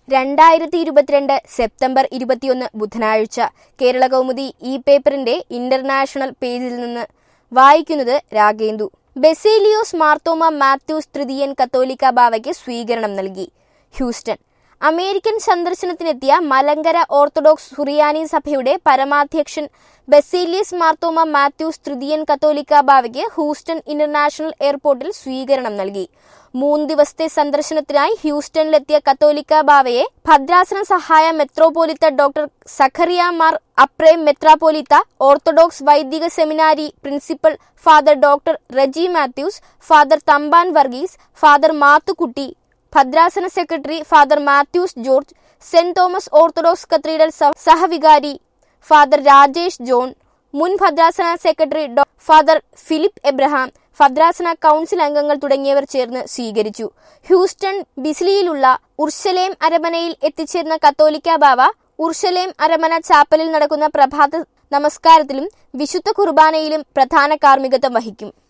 രണ്ടായിരത്തി ഇരുപത്തിരണ്ട് സെപ്റ്റംബർ ഇരുപത്തിയൊന്ന് ബുധനാഴ്ച കേരള കൗമുദി ഇ പേപ്പറിന്റെ ഇന്റർനാഷണൽ പേജിൽ നിന്ന് വായിക്കുന്നത് രാഗേന്ദു ബെസേലിയോസ് മാർത്തോമ മാത്യൂസ് തൃതീയൻ കത്തോലിക്ക ബാവയ്ക്ക് സ്വീകരണം നൽകി ഹ്യൂസ്റ്റൺ അമേരിക്കൻ സന്ദർശനത്തിനെത്തിയ മലങ്കര ഓർത്തഡോക്സ് സുറിയാനി സഭയുടെ പരമാധ്യക്ഷൻ ബെസീലിയസ് മാർത്തോമ മാത്യൂസ് തൃതീയൻ കത്തോലിക്ക ബാവയ്ക്ക് ഹൂസ്റ്റൺ ഇന്റർനാഷണൽ എയർപോർട്ടിൽ സ്വീകരണം നൽകി മൂന്ന് ദിവസത്തെ സന്ദർശനത്തിനായി ഹ്യൂസ്റ്റണിലെത്തിയ കത്തോലിക്ക ബാവയെ ഭദ്രാസന സഹായ മെത്രോപോലിത്ത ഡോക്ടർ സഖറിയ മാർ അപ്രേം മെത്രാപോലിത്ത ഓർത്തഡോക്സ് വൈദിക seminary principal father doctor Reji Mathews father Thampan Varghese father Mathukutty ഭദ്രാസന secretary father Mathews George saint Thomas orthodox cathedral സ- സഹവികാരി ഫാദർ രാജേഷ് ജോൺ മുൻ ഭദ്രാസന സെക്രട്ടറി ഡോ ഫാദർ ഫിലിപ്പ് എബ്രഹാം ഭദ്രാസന കൗൺസിൽ അംഗങ്ങൾ തുടങ്ങിയവർ ചേർന്ന് സ്വീകരിച്ചു ഹ്യൂസ്റ്റൺ ബിസ്ലിയിലുള്ള ഉർഷലേം അരമനയിൽ എത്തിച്ചേർന്ന കത്തോലിക്ക ബാവ ഉർഷലേം അരമന ചാപ്പലിൽ നടക്കുന്ന പ്രഭാത നമസ്കാരത്തിലും വിശുദ്ധ കുർബാനയിലും പ്രധാന കാർമ്മികത്വം വഹിക്കും